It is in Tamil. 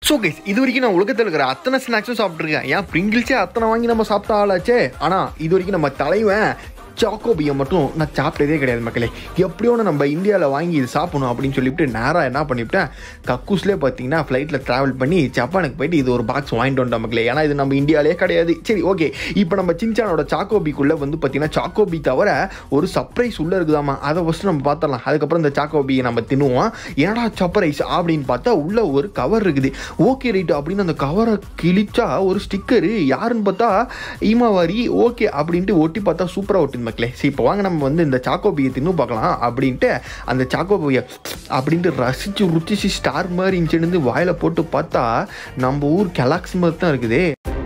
ஸோ கைஸ் இது வரைக்கும் நான் உலகத்தில் இருக்கிற அத்தனை ஸ்நாக்ஸும் சாப்பிட்ருக்கேன் ஏன் பிரிங்கிள்ஸே அத்தனை வாங்கி நம்ம சாப்பிட்ட ஆளாச்சே ஆனால் இது வரைக்கும் நம்ம தலைவன் சாக்கோபியை மட்டும் நான் சாப்பிட்டதே கிடையாது மக்களே எப்படியோ ஒன்று நம்ம இந்தியாவில் வாங்கி இது சாப்பிடணும் அப்படின்னு சொல்லிட்டு நேராக என்ன பண்ணிவிட்டேன் கக்கூஸ்லேயே பார்த்தீங்கன்னா ஃப்ளைட்டில் ட்ராவல் பண்ணி ஜப்பானுக்கு போயிட்டு இது ஒரு பாக்ஸ் வாங்கிட்டு வந்தோம் மக்களே ஏன்னா இது நம்ம இந்தியாவிலே கிடையாது சரி ஓகே இப்போ நம்ம சின்சானோட சாக்கோபிக்குள்ளே வந்து பார்த்தீங்கன்னா சாக்கோபி தவிர ஒரு சர்ப்ரைஸ் உள்ளே இருக்குதாமா அதை ஃபஸ்ட்டு நம்ம பார்த்துடலாம் அதுக்கப்புறம் இந்த சாக்கோபியை நம்ம தின்னுவோம் ஏன்னா சர்ப்ரைஸ் அப்படின்னு பார்த்தா உள்ள ஒரு கவர் இருக்குது ஓகே ரைட் அப்படின்னு அந்த கவரை கிழிச்சா ஒரு ஸ்டிக்கரு யாருன்னு பார்த்தா ஈமாவாரி ஓகே அப்படின்ட்டு ஒட்டி பார்த்தா சூப்பராக ஒட்டுது மக்களே சரி இப்போ வாங்க நம்ம வந்து இந்த சாக்கோபியை தின்னு பார்க்கலாம் அப்படின்ட்டு அந்த சாக்கோபியை அப்படின்ட்டு ரசித்து ருச்சிச்சு ஸ்டார் மாதிரி இருந்துச்சு வாயில் போட்டு பார்த்தா நம்ம ஊர் கெலாக்ஸ் மாதிரி தான் இருக்குது